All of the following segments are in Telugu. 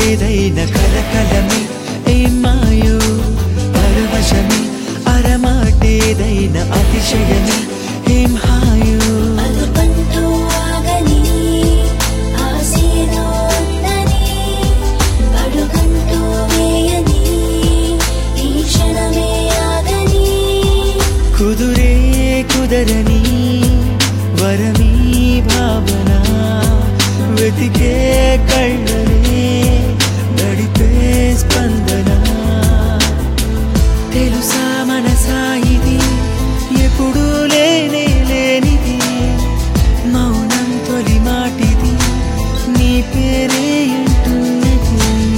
ఏదైన కలకలమే ఏం మాయో పరవశమే అరమాటేదైన అతిశయమే ఏం హాయో అదుపంటూ ఆగని ఆశీలో ఉందని అడుగంటూ వేయని ఈ క్షణమే ఆగని కుదురే కుదరని వరమీ భావన వెతికే కళ్ళనే నడిపే స్పందన తెలుసా మనసా ఇది ఎప్పుడూ లేనే లేనిది మౌనం తొలి మాటిది నీ పేరే అంటున్నది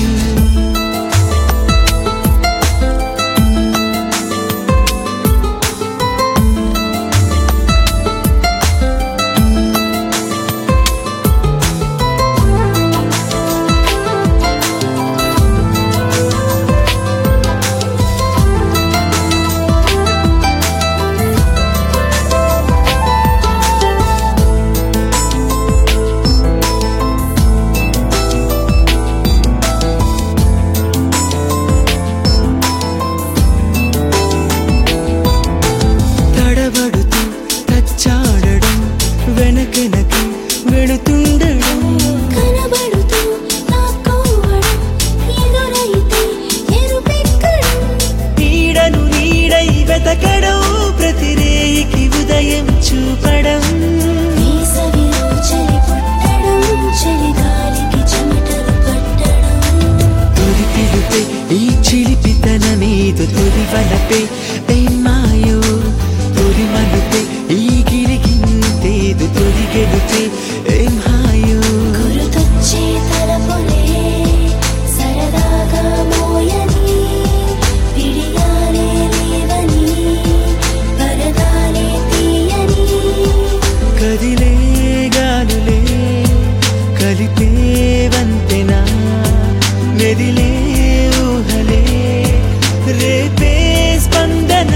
తడబడుతూ తచ్చాడడం వెనకెనకి వెళుతుండడం కనబడుతూ నాకోవడం ఎదురైతే ఎరుపెక్కడం నీడను నీడై వెతకడం ప్రతిరేయికి ఉదయం చూపడం వేసవిలో చలి పుట్టడం చలిగాలికి చెమటలు పట్టడం తొలి పిలుపే ఈ చిలిపితనమేదో తొలి వలపే ఏం మాయో తొలి మలుపే ఈ గిరిగింతేదు తొలి గెలుపే ఏం హాయో గురుతొచ్చే తలపులే సరదాగా మోయని పిడియాలే లేవని పరదాలే తీయని కదిలే గాలులే కలిపే వంతెన మెదిలే ఊహలే రేపే స్పందన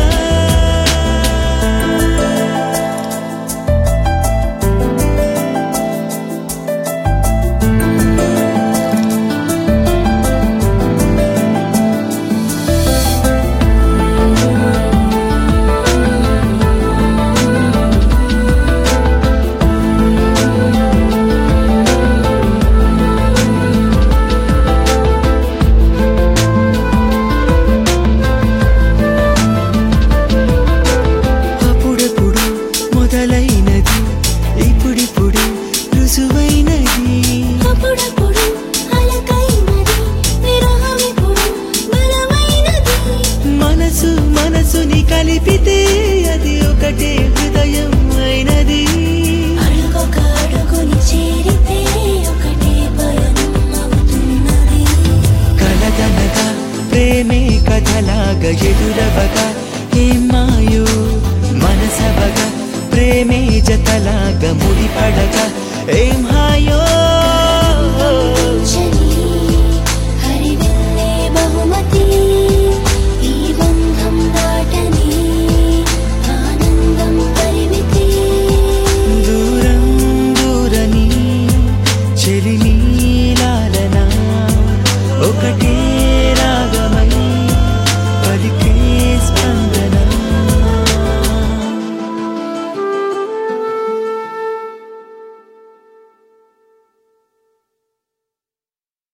అప్పుడప్పుడు మొదలైనది ఇప్పుడిప్పుడు రుజువైనది అప్పుడప్పుడు అలకైనది విరహమిప్పుడు బలమైనది మనసు మనసుని కలిపితే అది ఒకటే హృదయం అయినది అడుగొక అడుగుని చేరితే ఒకటే పయనం అవుతున్నది కలగనగా ప్రేమే కథలాగా ఎదురవగా ఏం మాయో మనసవగా ప్రేమే జతలాగా ముడిపడగా ఏం